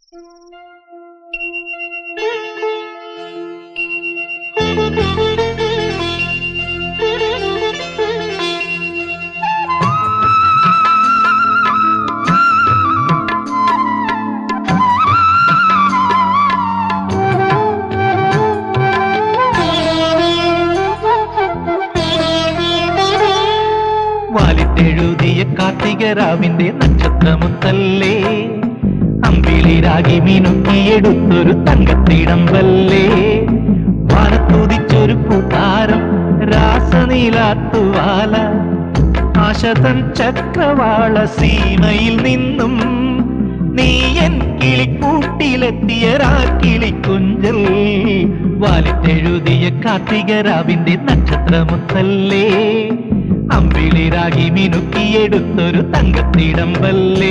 വാലിട്ടെഴുതിയ കാർത്തികരാവിന്റെ നക്ഷത്രമുത്തല്ലേ അമ്പിളിരാഗി മിനുക്കിയെടുത്തൊരു തങ്കത്തിടമ്പല്ലേ വാനത്തുതിച്ചൊരു കൂട്ടാരം രാസനീലാത്തുവാല ആശതൻ ചക്രവാള സീമയിൽ നിന്നും നീ എൻ കിളിക്കൂട്ടിലെത്തിയ രാക്കിളിക്കുഞ്ചൽ വാലിട്ടെഴുതിയ കാർത്തികരാവിന്റെ നക്ഷത്രമുത്തല്ലേ അമ്പിളിരാഗി മിനുക്കിയെടുത്തൊരു തങ്കത്തിടമ്പല്ലേ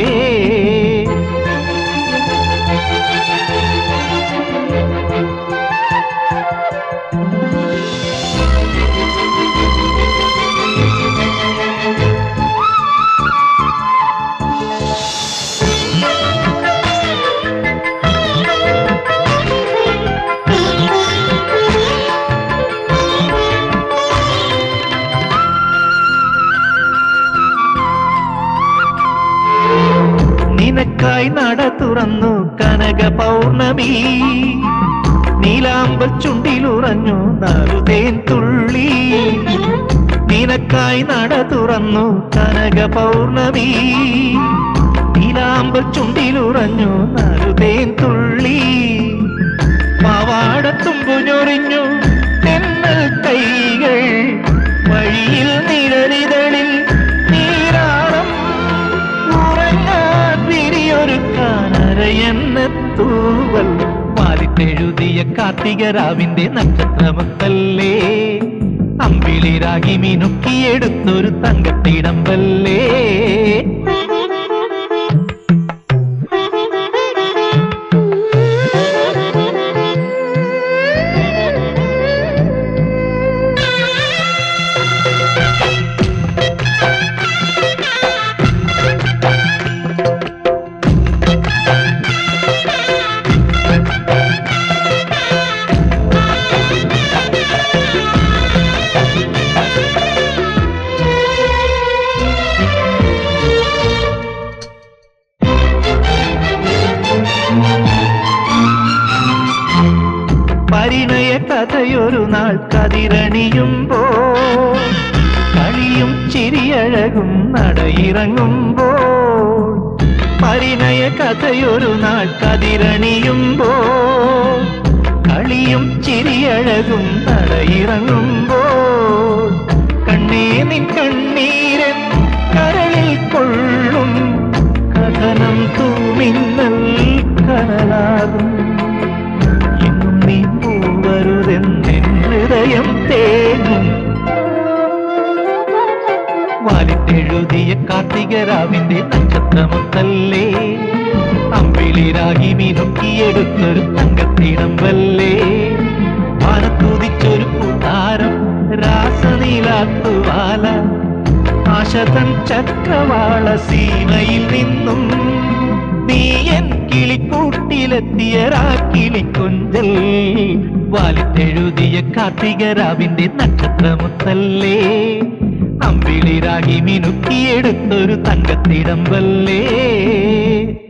നിനക്കായി നട തുറന്നു കനക പൗർണമി നീലാമ്പൽ ചുണ്ടിലുറഞ്ഞു നറുതേൻ തുള്ളി നിനക്കായി നട തുറന്നു കനക പൗർണമി നീലാമ്പൽ ചുണ്ടിലുറഞ്ഞു നറുതേൻ തുള്ളി പാവാടത്തുമ്പു ഞൊറിഞ്ഞു തെന്നൽ കൈകൾ വഴിയിൽ നിഴലിതളിൽ നീരാളം ഉറങ്ങാൻ വിരിയൊരുക്കാനരയെന്ന തൂവൽ പാലിട്ടെഴുതിയ കാർത്തികരാവിന്റെ നക്ഷത്രമുത്തല്ലേ അമ്പിളിരാഗി മിനുക്കിയെടുത്തൊരു തങ്കത്തിടമ്പല്ലേ പരിണയ കഥയൊരു നാൾ കതിരണിയുമ്പോ കളിയും ചിരിയഴകും നടയിറങ്ങുമ്പോ പരിണയ കഥയൊരു നാൾ കതിരണിയുമ്പോ കളിയും ചിരിയഴകും നടയിറങ്ങുമ്പോ കണ്ണേ നിൻ കണ്ണീരൻ കരളിൽ കൊള്ളും കഥനം തൂമിന്നൽ കനലാകും എങ്ങും നീ പോവരുതെന്നെൻ ഹൃദയം തേങ്ങും വാലിട്ടെഴുതിയ കാർത്തികരാവിന്റെ നക്ഷത്രമൊത്തല്ലേ അമ്പിളിരാഗി മിനുക്കിയെടുത്തൊരു തങ്കത്തിടമ്പല്ലേ വാനത്തുതിച്ചൊരു കൂട്ടാരം രാസനീലാത്തുവാല ആശതൻ ചക്രവാള സീമയിൽ നിന്നും നീ എൻ കിളിക്കൂട്ടിലെത്തിയ രാക്കിളിക്കൊഞ്ചൽ വാലിട്ടെഴുതിയ കാർത്തികരാവിന്റെ നക്ഷത്രമുത്തല്ലേ അമ്പിളിരാഗി മിനുക്കിയെടുത്തൊരു തങ്കത്തിടമ്പല്ലേ